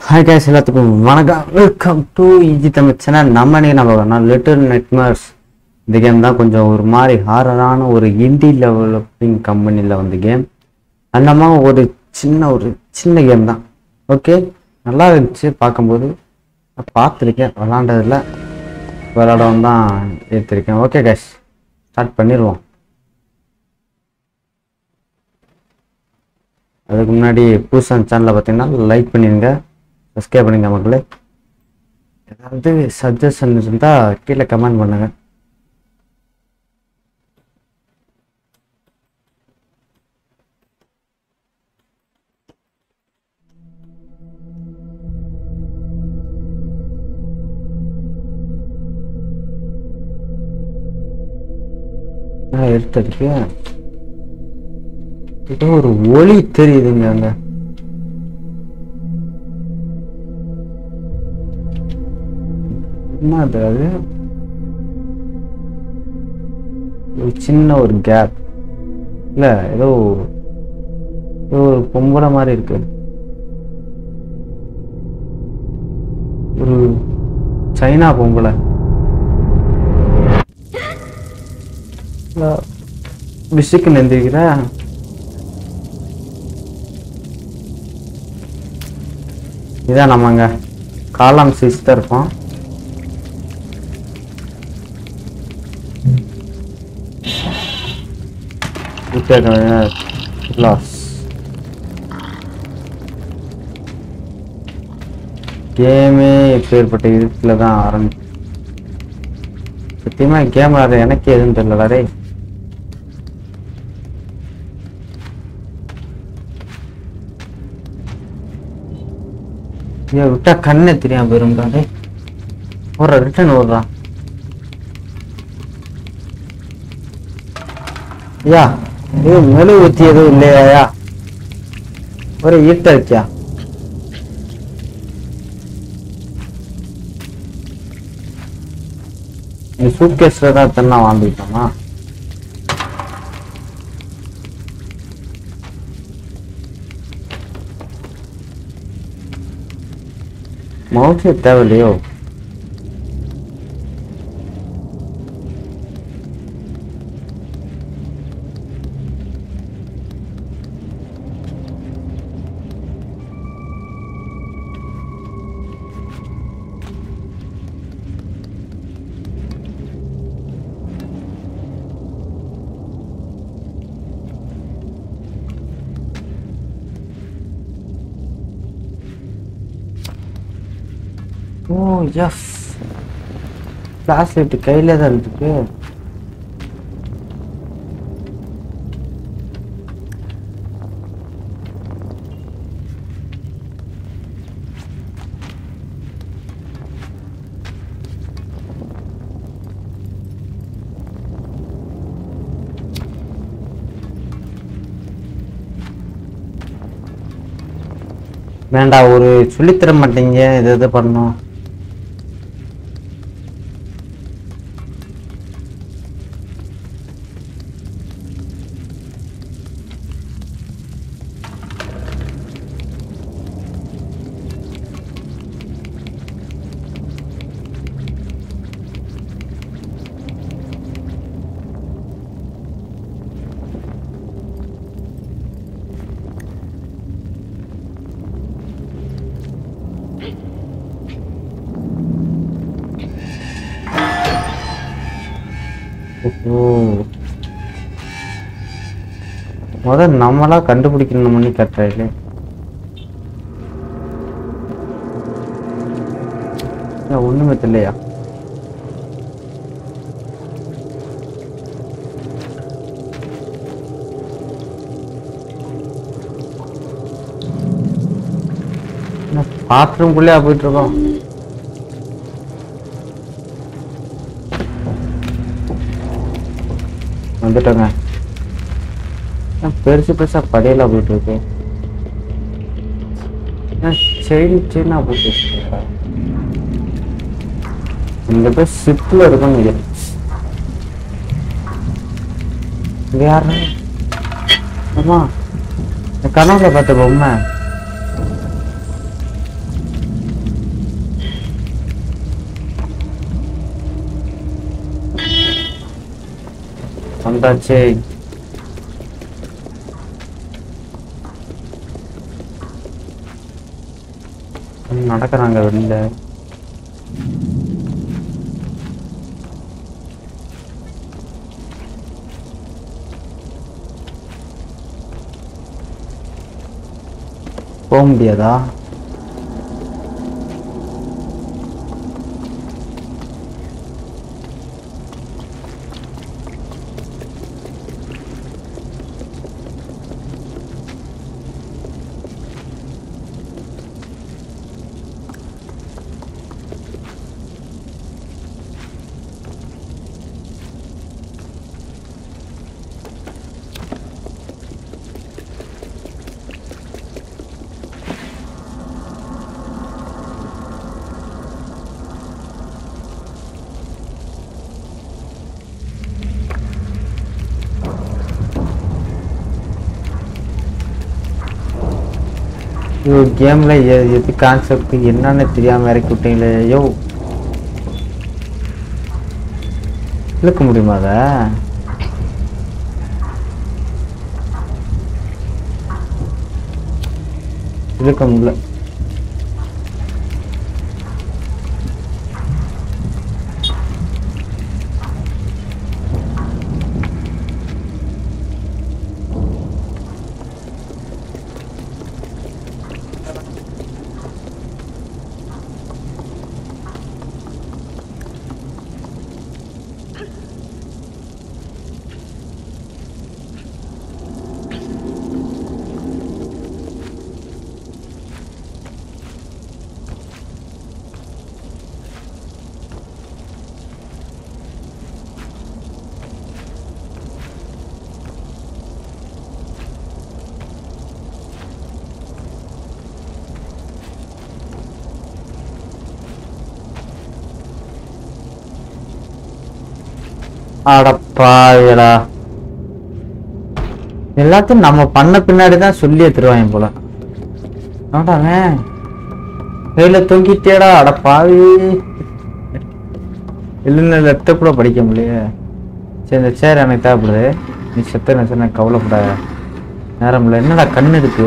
Hi guys எல்லாத்துக்கும் வணக்கம் welcome to இஜி தமிழ் சேனல் நம்ம இன்னைக்கு நம்ம நான் லிட்டில் நெட்மர்ஸ் இந்த கேம் தான் கொஞ்சம் ஒரு மாதிரி ஹாரரான ஒரு இண்டி டெவலப்பிங் கம்பெனியில் வந்த கேம் அந்தமா ஒரு சின்ன ஒரு சின்ன கேம் தான் ஓகே நல்லா இருந்துச்சு பார்க்கும்போது நான் பார்த்துருக்கேன் விளாண்டதில் விளாடவும் தான் எடுத்திருக்கேன் ஓகே கேஷ் ஸ்டார்ட் பண்ணிடுவோம் அதுக்கு முன்னாடி புதுசாக சேனலை பார்த்தீங்கன்னா லைக் பண்ணிடுங்க சப்ஸ்கிரைப் பண்ணுங்க மக்களே ஏதாவது சஜஷன் இருந்தால் கீழே கமெண்ட் பண்ணுங்க நான் எடுத்ததுக்கு ஏதோ ஒரு ஒளி தெரியுதுங்க அங்க என்ன அது அது ஒரு சின்ன ஒரு கேப் இல்ல ஏதோ ஏதோ ஒரு பொம்பளை மாதிரி இருக்கு ஒரு சைனா பொம்பளை பிசுக்கு நெந்திருக்கிற இதான் நம்மங்க காலம் சிக்ஸ் தான் இருப்போம் லாஸ் கேமே இப்பேற்பட்ட இதுல தான் ஆரம்பி சத்தியமா கேம் விளாடுற எனக்கு எதுவும் தெரியல டே ஐயோ விட்டா கண்ணே தெரியாம போயிரும்டா டே ஓடுறா ரிட்டர்ன் ஓடுறா ஐயா இது மெழு ஊத்தி எதுவும் இல்லையா ஒரு ஈட்ட இருக்கியா இந்த சூட்கேஸ்ல தான் தன்னா வாழ்ந்துட்டோமா மவுசே தேவையில்லையோ ஓ எஸ் கிளாஸ் லைட் கையில தான் இருக்கு வேண்டாம் ஒரு சொல்லித்தர மாட்டீங்க இது இது பண்ணணும் ஓ முத நம்மளா கண்டுபிடிக்கணும் பண்ணி கட்டுறாரு ஒண்ணுமே தெரியலையா பாத்ரூம்குள்ளேயா போயிட்டு இருக்கோம் வந்துட்டோங்க என்ன பெருசு பெருசா படியில போயிட்டு இருக்கு செயின் செயினா போட்டு வச்சிருக்கா இந்த பேர் சிப்ல இருக்கும்னு நினைக்கிறேன் இது யாரு அம்மா இந்த கனவுல பார்த்த பொம்மை வந்தாச்சு நடக்கிறாங்க வெளியில போக முடியாதா ஐயோ கேம்ல எது கான்செப்ட் என்னன்னு தெரியாம இறக்கி விட்டீங்களே ஐயோ இழுக்க முடியுமா அத இழுக்க முடியல அடப்பாவிடா எல்லாத்தையும் நம்ம பண்ண பின்னாடி தான் சொல்லி எடுத்துருவாங்க போல ஆடாமே கையில தொங்கிட்டேடா அடப்பாவி இல்லைன்னு லெஃப்ட கூட படிக்க முடியல சரி இந்த சேர் எனக்கு தேவைப்படுது நீ செத்த நினைச்சு நான் கவலைப்படாத நேரம் இல்லை என்னடா கண் இருக்கு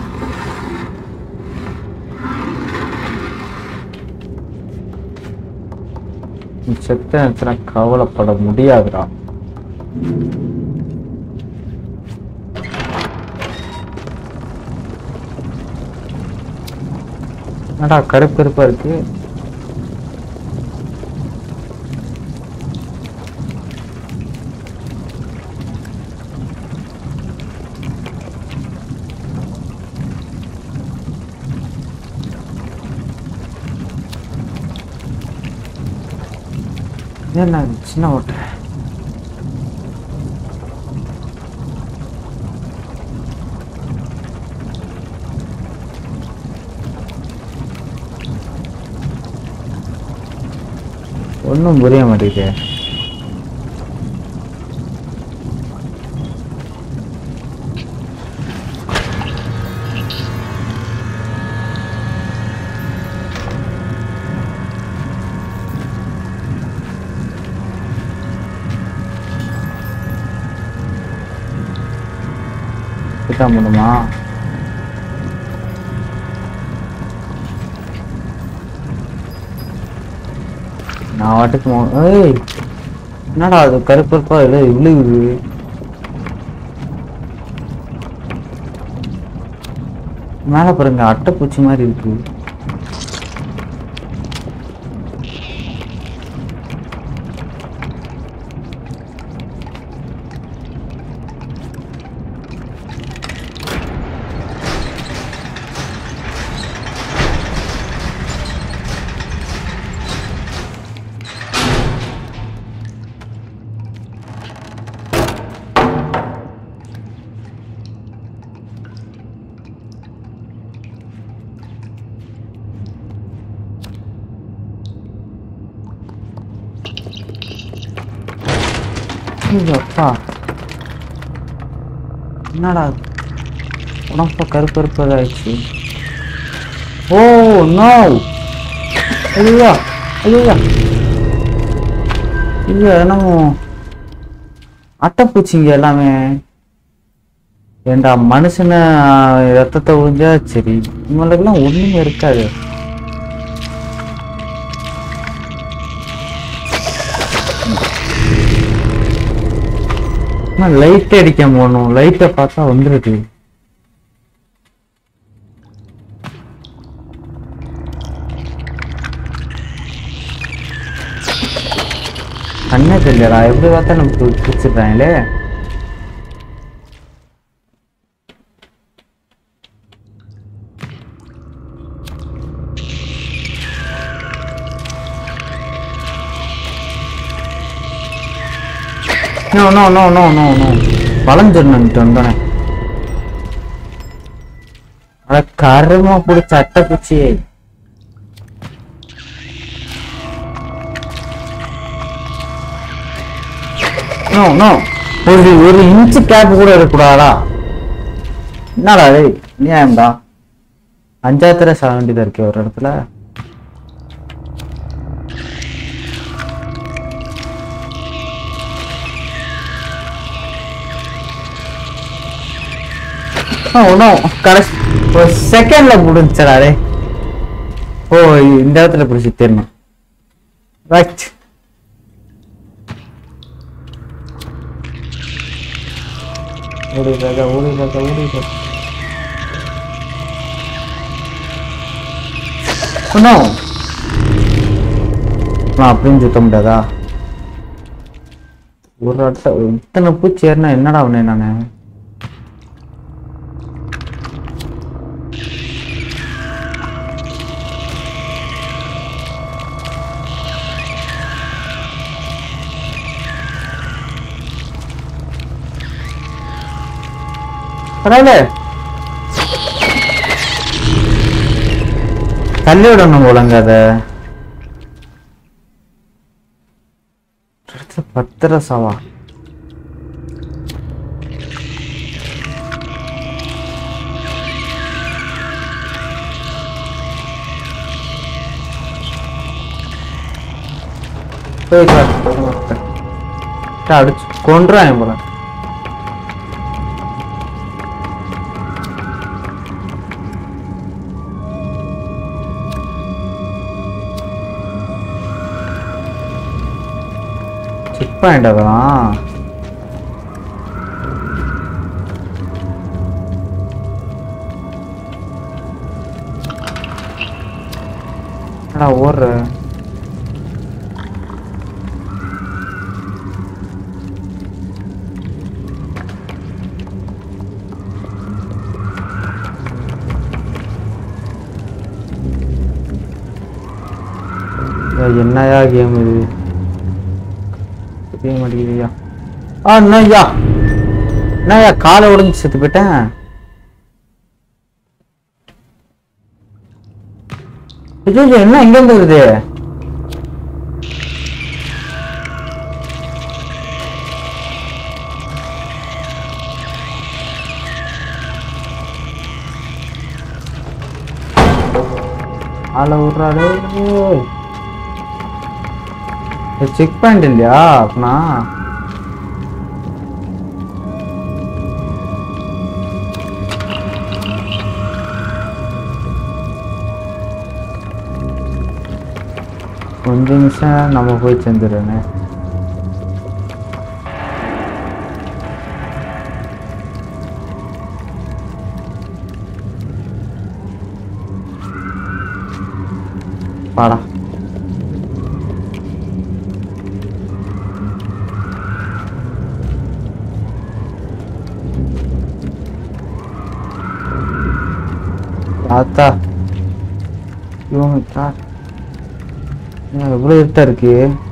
நீ செத்த நினைச்சு நான் கவலைப்பட முடியாதுடா என்னடா கருப்பு கருப்பா இருக்கு இது என்ன சின்ன ஓட்டை ஒன்றும் புரிய மாட்டேங்குது கிட்ட முடியுமா நான் வாட்டுக்கு மோ- ஏய் என்னடா அது கருப்பு கருப்பா இல்லை விழுகுது மேல பாருங்க அட்டைப்பூச்சி மாதிரி இருக்கு ஐயோ, அப்பா என்னடா உடம்பு கருப்பு கருப்பதாச்சு ஓ நோ ஐயா ஐயா ஐயா என்னமோ அட்டைப்பூச்சிங்க எல்லாமே ஏண்டா மனுஷனை ரத்தத்தை உறிஞ்சா சரி இவங்களுக்கெல்லாம் ஒண்ணுமே இருக்காது லைட் அடிக்க போகணும் லைட்டை பார்த்தா வந்துருக்கு கண்ணே தெரியலடா எப்படி பார்த்தா நமக்கு பிடிச்சிடுறாங்களே no no no no no no வளைஞ்சிடணுன்ட்டு வந்தோடனே அட கருமா பிடிச்ச அட்டை பூச்சி நோ நோ ஒரு ஒரு இன்ச்சு கேப் கூட இருக்கக்கூடாதா என்னடா டேய் நியாயம்டா அஞ்சாத்திர சாக வேண்டியதா இருக்கு ஒரு இடத்துல ஒன்றும் கடைசி ஒரு செகண்ட்ல முடிஞ்சடா டே ஓ இந்த இடத்துல பிடிச்சி தெரியணும் ரைட் ஓடி ராஜா ஓடி ராஜா ஓடி ராஜா ஒன்றும் நான் அப்படின்னு சுத்த முடியாதா ஒரு அட்டை இத்தனை பூச்சி ஏறினா என்னடா உடனே நானு பரவாயில்ல தள்ளி விடணும் போலங்க அத அடுத்து பத்திர சவா போய் அடிச்சு கொன்றான் போல செக் பாயிண்ட் அதெல்லாம் என்னடா ஓடுற ஏய், என்னயா கேம் இது தெரிய மாட்டேங்குதுயா ஆ என்னய்யா என்னய்யா காலை உடைஞ்சு செத்து போயிட்டேன் ஐயோ என்ன எங்க இருந்து வருது ஆளை விட்றாடே செக் பாயிண்ட் இல்லையா அப்பனா கொஞ்ச நிமிஷம் நம்ம போய் சேர்ந்துடுறேனே வாடா ஆத்தா இவங்க யார் ஏன் எவ்வளோ இருட்டா இருக்கு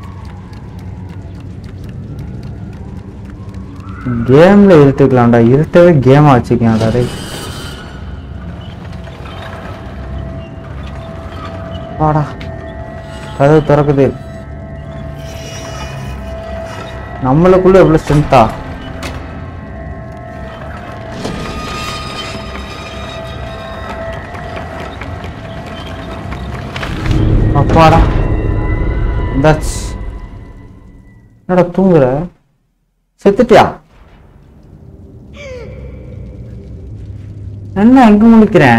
கேம்ல இருட்டுக்கலாம்டா இருட்டவே கேமா வச்சுக்கலாம்டா டேய் வாடா கதவு திறக்குது நம்மளுக்குள்ள எவ்வளவு ஸ்ட்ரென்த்தா அப்பாடா இந்தாச்சு என்னடா தூங்குற செத்துட்டியா என்ன எங்க முழிக்கிறேன்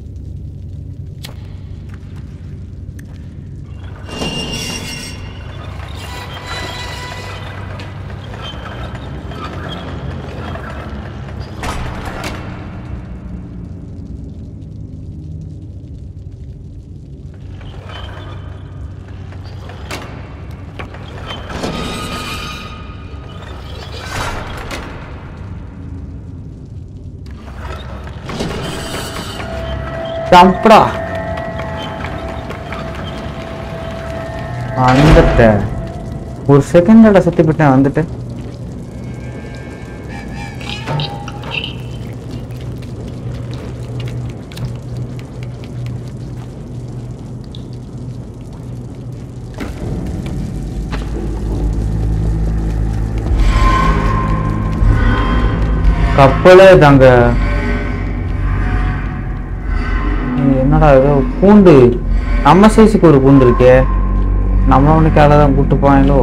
சம்படா வந்துட்ட ஒரு செகண்டோட சுத்தி போட்டேன் வந்துட்டு கப்பலே தாங்க ஏய், என்னடா ஏதோ பூண்டு நம்ம சைஸுக்கு ஒரு பூண்டு இருக்கே நம்ம அவனுக்கு அதை தான் கூட்டு போவாங்களோ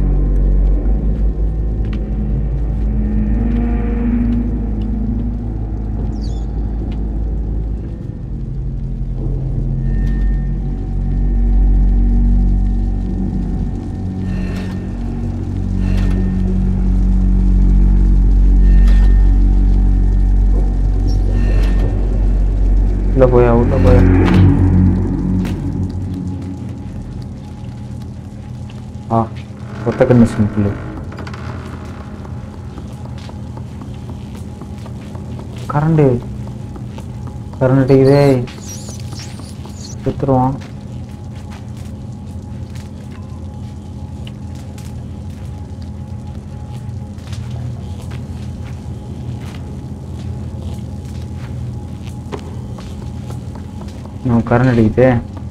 உள்ள போயா உள்ள போயா ஆ கொத்த கண்ணு சிம்பிள் கரண்டு கரண்ட் அடிக்குதே சுத்துருவான் நம்ம கரண்ட் அடிக்குதே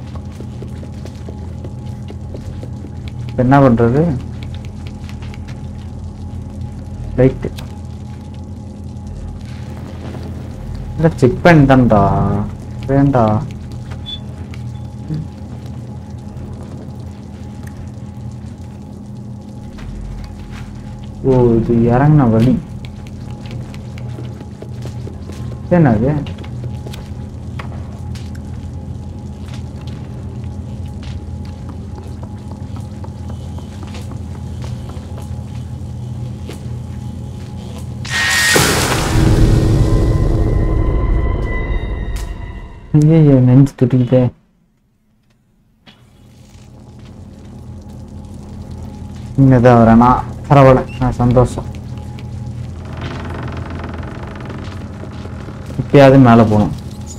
இப்ப என்ன பண்றது லைட் இல்ல செக் பண்ணிட்டேன்டா வேண்டா ஓ இது இறங்கின வழி இது என்னது ஐயோ நெஞ்சு துடிக்குதே இங்கதான் வரேனா பரவாயில்ல நான் சந்தோஷம் இப்பயாவது மேலே போகணும்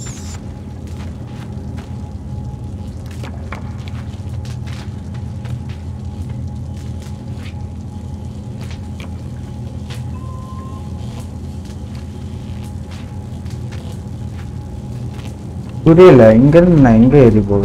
புரியல இங்க இருந்து நான் எங்க ஏறி போக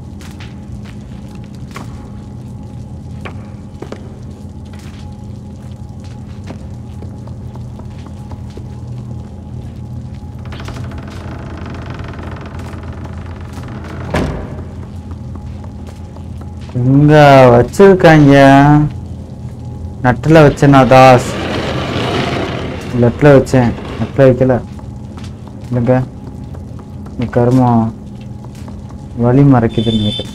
இங்க வச்சிருக்காங்க நட்டுல வச்சேனா தாஸ் லெஃப்ட்ல வச்சேன் நட்டுல வைக்கல இல்லைங்க இந்த கருமம் வழி மறைக்குதுன்னு நினைக்கிறேன்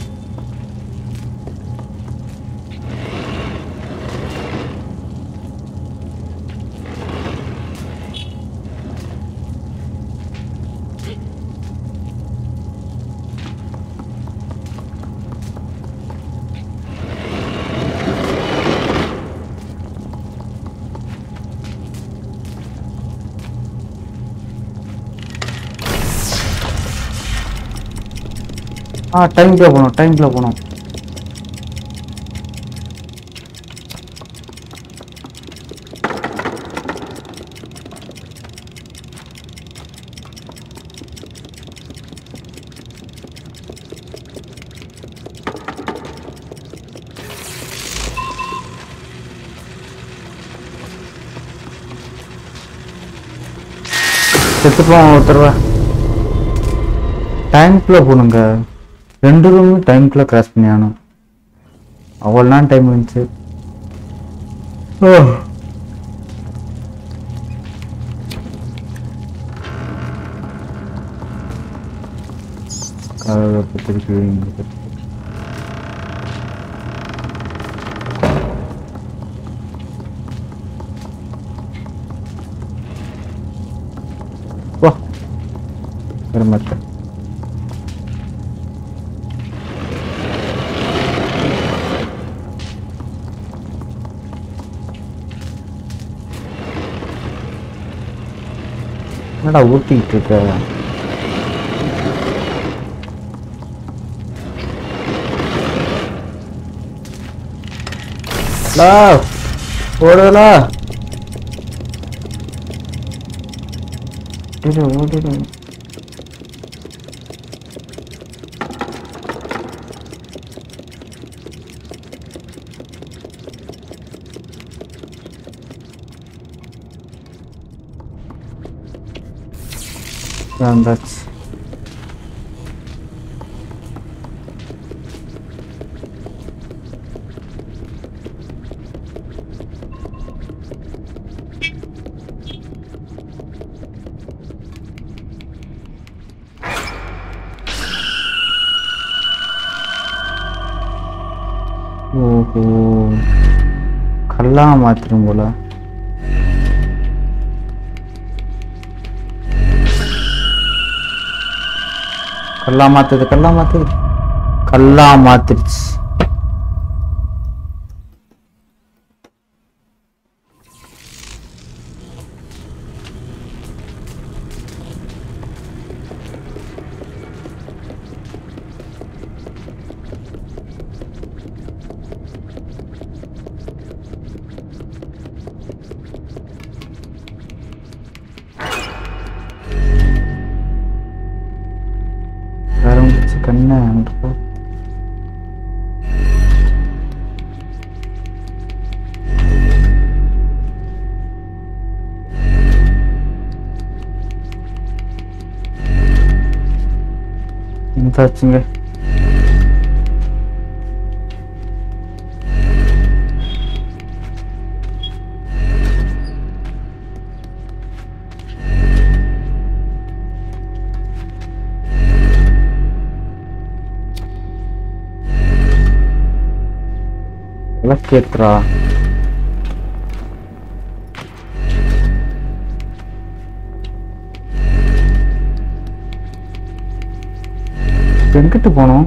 ஆ டைம்க்குள்ள போகணும் டைம்க்குள்ள போகணும் செத்துப்போம் ஒருத்தர்வா டைம்க்குள்ள போகணுங்க ரெண்டு ரூமும் டைம்க்குள்ள கிராஸ் பண்ணி ஆகணும் அவ்வளோ நேரம் டைம் இருந்துச்சு ஓ கதவை இப்ப திருப்பி வைங்க. வா வரமாட்டேன் என்னடா ஊட்டிக்கிட்டு இருக்க லா ஓடுதலா ஓடு ஓடு வந்தாச்சு ஓஹோ கல்லா மாத்திரும் போல கல்லா மாத்துது கல்லா மாத்துது கல்லா மாத்திருச்சு ஆரம்பிச்சு கண்ணை அங்கிட்டு போ. இந்தாச்சுங்க விளக்கேத்துறா எங்கிட்டு போனோம்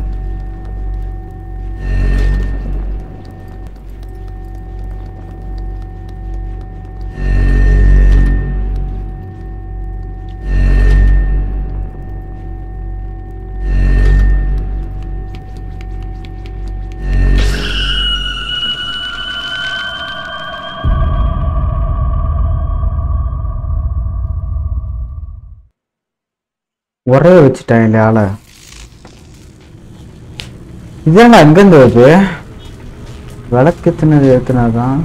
ஒரே வச்சுட்டேன் இல்லையா ஆளை இதாங்க அங்கேருந்து வருது விளக்கு ஏத்துனது ஏத்துனாதான்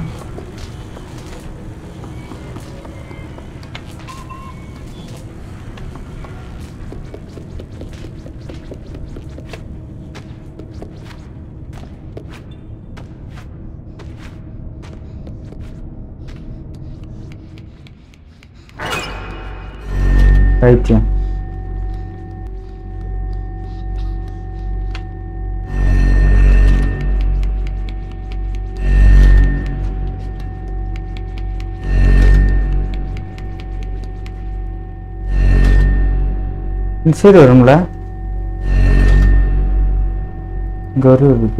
பைத்தியம் இந்த சைடு வரும்ல இங்க ஒரு இருக்கு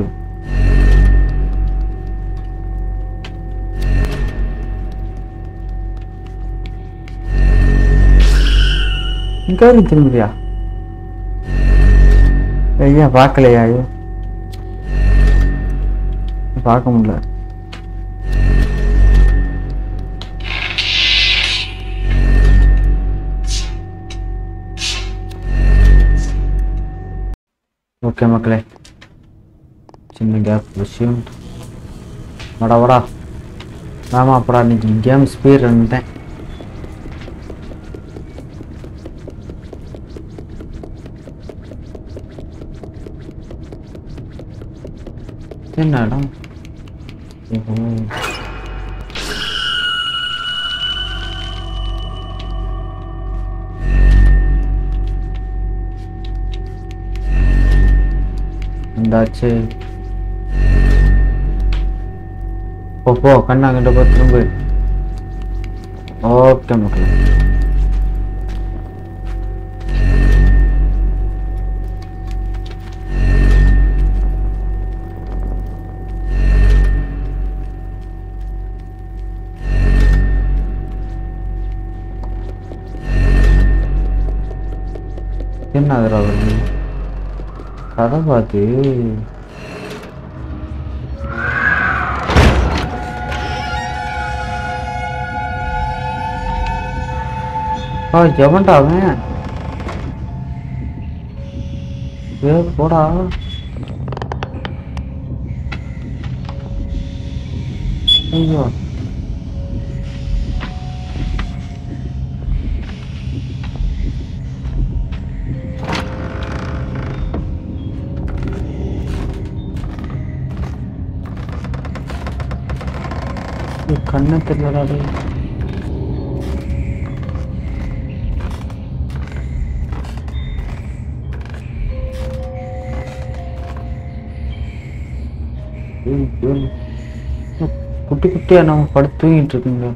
இங்க வரை திரும்பியா ஐயா பார்க்கலையா ஐயோ பார்க்க முடியல ஓகே மக்களே சின்ன கேப் விஷயம் வாடா வாடா ஆமா அப்புறம் அன்னைக்கு கேம் ஸ்பீட் இருந்தேன் என்ன இடம் ஓஹோ. இந்தாச்சு போ போ கண்ணா கிட்ட போ திரும்ப ஓகே மக்களே என்ன அதில் வருது கதை பார்த்து ஆ எவன்டா அவன் ஏ போடா ஐயோ ஏய், கண்ணு தெரியலடா டேய். ஏய், ஏய். குட்டி குட்டியா நம்ம படுத்து தூங்கிட்டு இருக்குங்க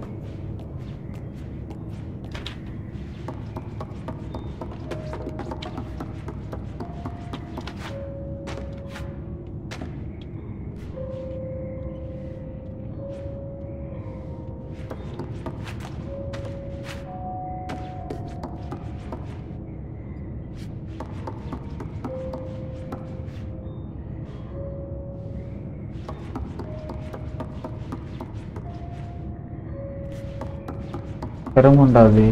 சிரமம்டாது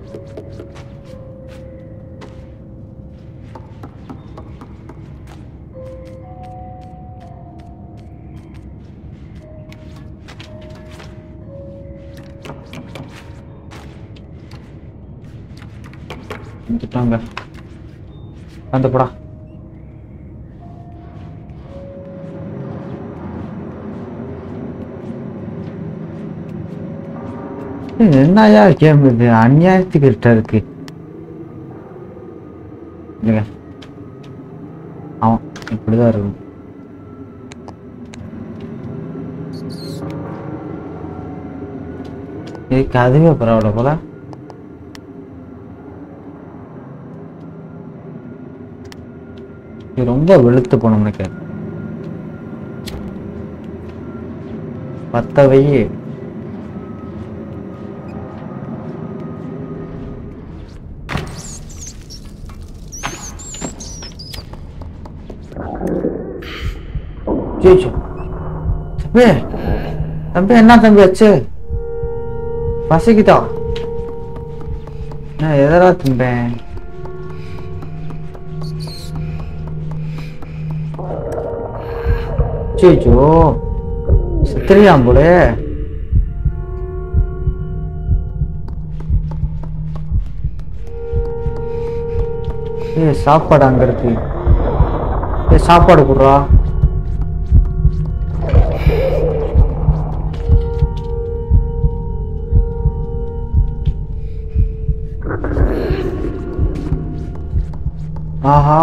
வந்துட்டாங்க வந்து போடா ஏய், என்னய்யா கேம் இது அநியாயத்துக்கு இருட்டா இருக்கு இல்லைங்க அவன் இப்படிதான் இருக்கும் இதுக்கு அதுவே பரவாயில்ல போல இது ரொம்ப வெளுத்து போனோம் நினைக்கிறேன் பத்த வெயி ஜெயிச்சோம் தம்பி தம்பி என்ன தம்பி ஆச்சு பசிக்குதா நான் எதரா திம்பேன் ஜெயிச்சோ சித்திரியாம் போல ஏய் சாப்பாடு அங்க இருக்கு ஏய் சாப்பாடு குடுறா ஆஹா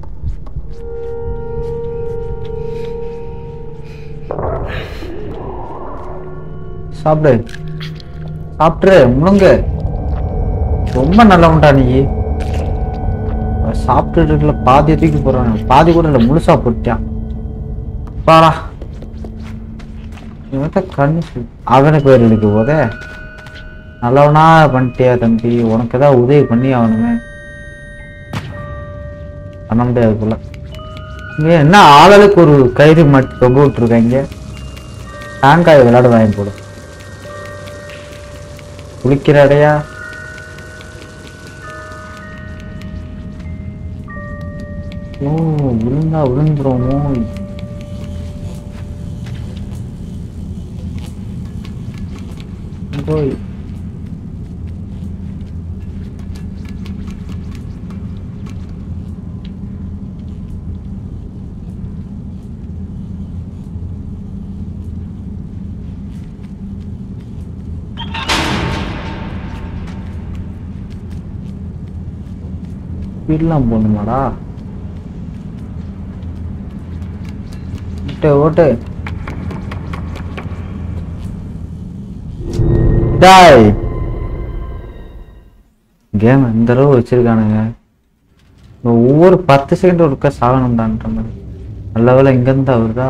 சாப்பிடு சாப்பிட்டுரு முழுங்க ரொம்ப நல்லவன்டா நீ சாப்பிட்டுட்டு இருக்கல பாதி தூக்கி போறான் பாதி கூட இல்லை முழுசா போட்டான் பாரா இவன் கண்ணு சு- அவனுக்கு பேர் எடுக்க போதே நல்லவனா பண்ணிட்டியா தம்பி உனக்கு ஏதாவது உதவி பண்ணி அவனுமே பண்ண முடியாது போல இங்க என்ன ஆளுக்கு ஒரு கயிறு மாட்டி தொங்க விட்டுருக்காங்க தேங்காய் விளையாட வாங்கி போடு குளிக்கிற அடையா ஓ விழுந்தா விழுந்துருவோமோ போய் ஸ்பீட்லாம் போகணுமாடா ஓட்டு ஓட்டு டாய் கேம் எந்த அளவு வச்சிருக்கானுங்க ஒவ்வொரு பத்து செகண்ட் ஒருக்கா சாகணும்டான்ற மாதிரி நல்ல வேலை இங்கேருந்து அவருதா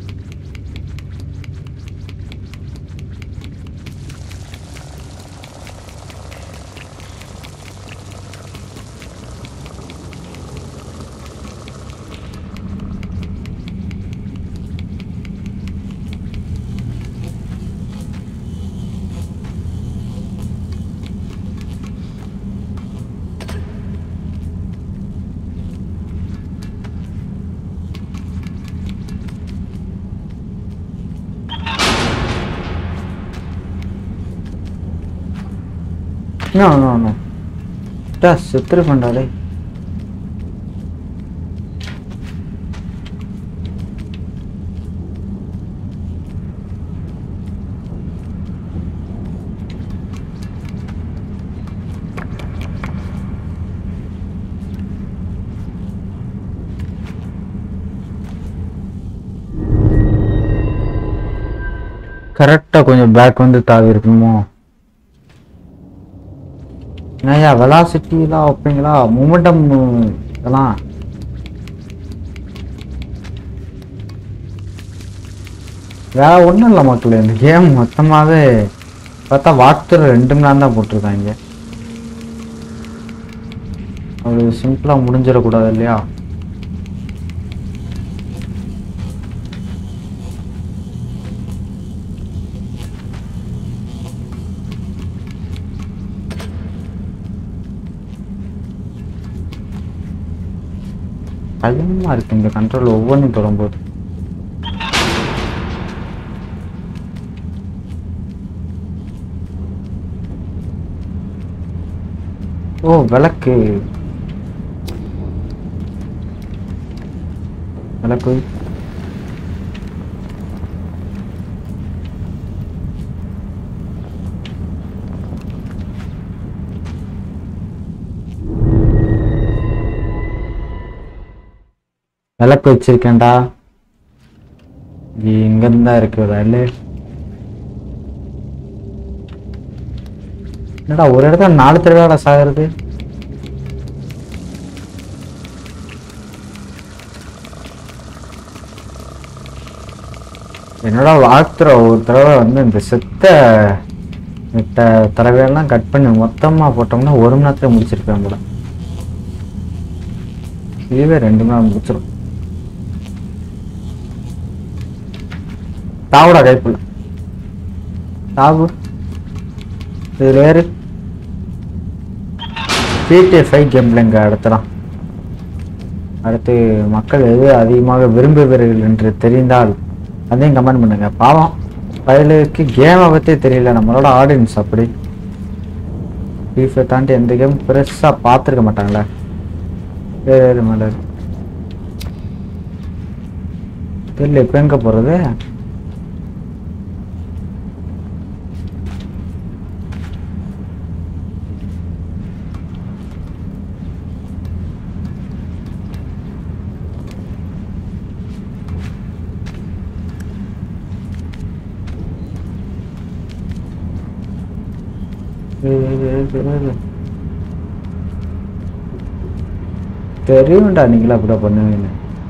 நோ நோ நோ டா செத்துரு பண்ணாலே கரெக்டாக கொஞ்சம் பேக் வந்து தாவி இருக்கணுமோ ஐயா வெலாசிட்டிலாம் வைப்பீங்களா மூமெண்டம் இதெல்லாம் வேற ஒன்றும் இல்லை மக்களே இந்த கேம் மொத்தமாகவே பார்த்தா வாட்ஸ்அப் ரெண்டு மணி நேரம் தான் போட்டிருக்காங்க அது சிம்பிளாக முடிஞ்சிடக்கூடாது இல்லையா பயமா இருக்கு இந்த கண்ட்ரோல் ஒவ்வொன்றும் தொடும்போது ஓ விளக்கு விளக்கு விளக்கு வச்சிருக்கேன்டா இங்க இருந்தா இருக்கு ரயில் என்னடா ஒரு இடத்துல நாலு தடவை சாகுறது என்னடா வாழ்த்துற ஒரு தடவை வந்து இந்த செத்த இந்த தடவையெல்லாம் கட் பண்ணி மொத்தமா போட்டோம்னா ஒரு மணி நேரத்துல முடிச்சிருப்பேன் கூட இதுவே ரெண்டு மணி நேரம் முடிச்சிடும் தாவுடா கைப்புள்ள தாவு இது வேறு ஜிடிஏ ஃபைவ் கேம் பிளேங்க அடுத்தலாம் அடுத்து மக்கள் எது அதிகமாக விரும்புவீர்கள் என்று தெரிந்தால் அதையும் கமெண்ட் பண்ணுங்க பாவம் பயலுக்கு கேமை பற்றி தெரியல நம்மளோட ஆடியன்ஸ் அப்படி ஃபீஃபை தாண்டி எந்த கேம் பெருசாக பார்த்துருக்க மாட்டாங்களே சரி மலர் தெரியல இப்போ எங்கே போகிறது தெரியும்டா நீங்களா அப்படியா பண்ணுவீங்க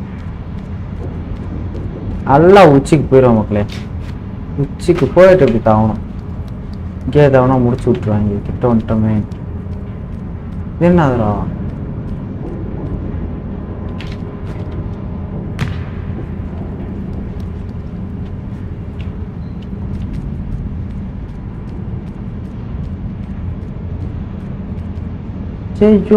நல்லா உச்சிக்கு போயிடுவோம் மக்களே உச்சிக்கு போயிட்டு இப்படி தாவணும் இங்கே தாவனா முடிச்சு விட்டுருவாங்க கிட்ட வந்துட்டோமே இது என்னதுடா ஐயோ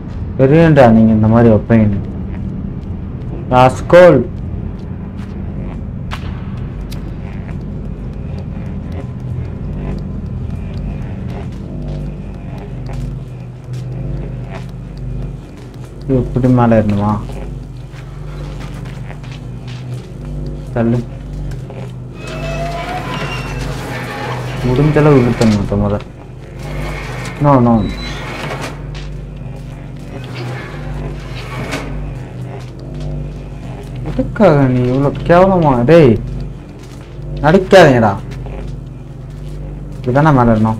தெரியும்டா நீங்க இந்த மாதிரி வைப்பீங்க ராஸ்கோல் இப்படி மேலே இருந்துமா தள்ளு முடிஞ்ச அளவு இழுத்தணும் மொத்த முத நோ நோ எதுக்காக நீ இவ்வளோ கேவலமா டேய் நடிக்காதீங்கடா இதுதானே மேலே இருந்தோம்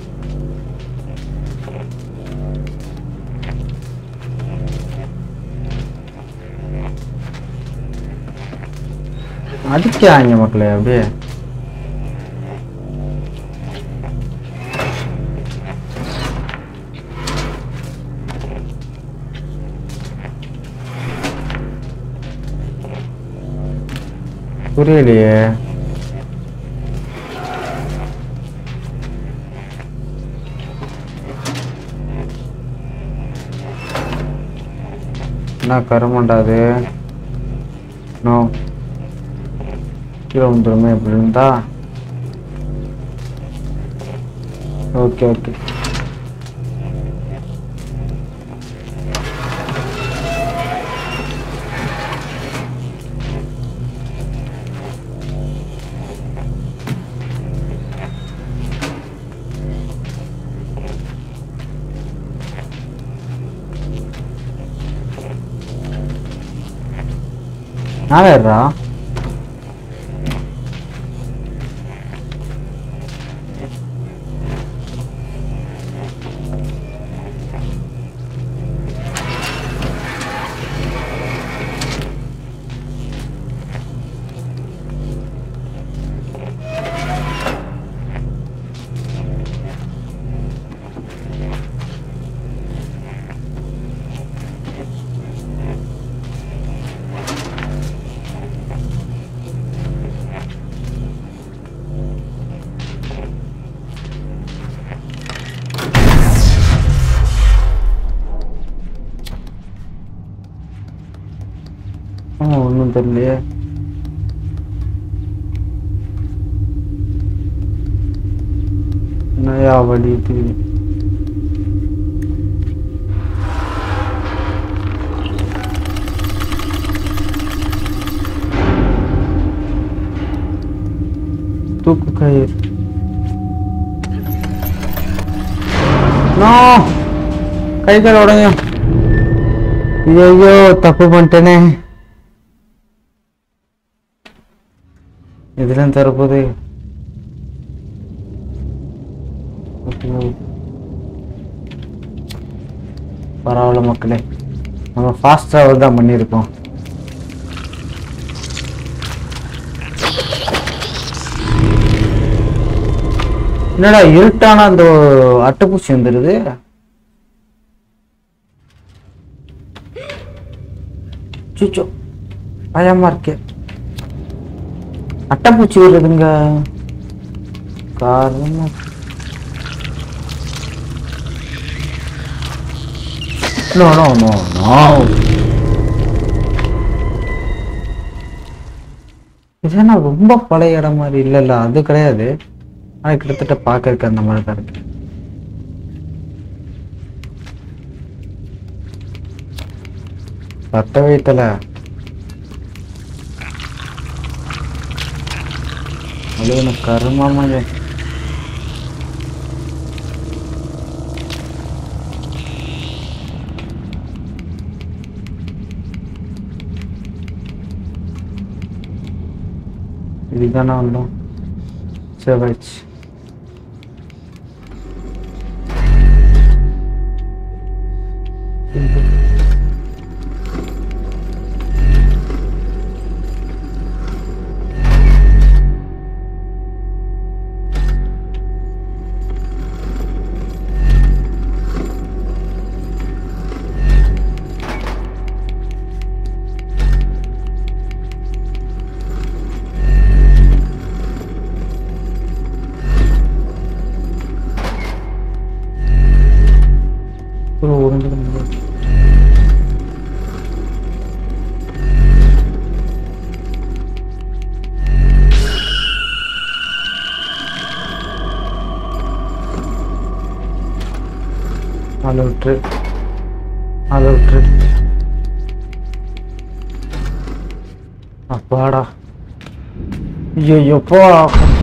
அடிக்காங்க மக்களே அப்படியே புரியலையே என்ன கருமண்டாது நோ கீழே வந்துருமே இப்படி இருந்தா ஓகே ஓகே நான் வேறா ஒன்றும் தெரியலையே என்னையா வழி இது தூக்கு கயிறு நோ கை கால் உடஞ்சும் ஐயோ தப்பு பண்ணிட்டேனே இதெல்லாம் தரப்போது பரவாயில்ல மக்களே நம்ம ஃபாஸ்ட் ட்ராவல் தான் பண்ணியிருக்கோம் என்னடா இருட்டான அந்த அட்டைப்பூச்சி வந்துடுது சுச்சோ பயமா இருக்கே அட்டைப்பூச்சி வருதுங்க காரணம் நோ நோ நோ நோ இது என்ன ரொம்ப பழைய இடம் மாதிரி இல்லைல்ல அது கிடையாது ஆனால் கிட்டத்தட்ட பார்க்கறதுக்கு அந்த மாதிரி தான் இருக்கு பத்த வைத்தல அழுவன கருமாமங்க இதுதானே வந்தோம் சரி வச்சு ஒரு உருண்டு நாலு விட்டு அதை விட்டுரு அப்பாடா ஐயோ போ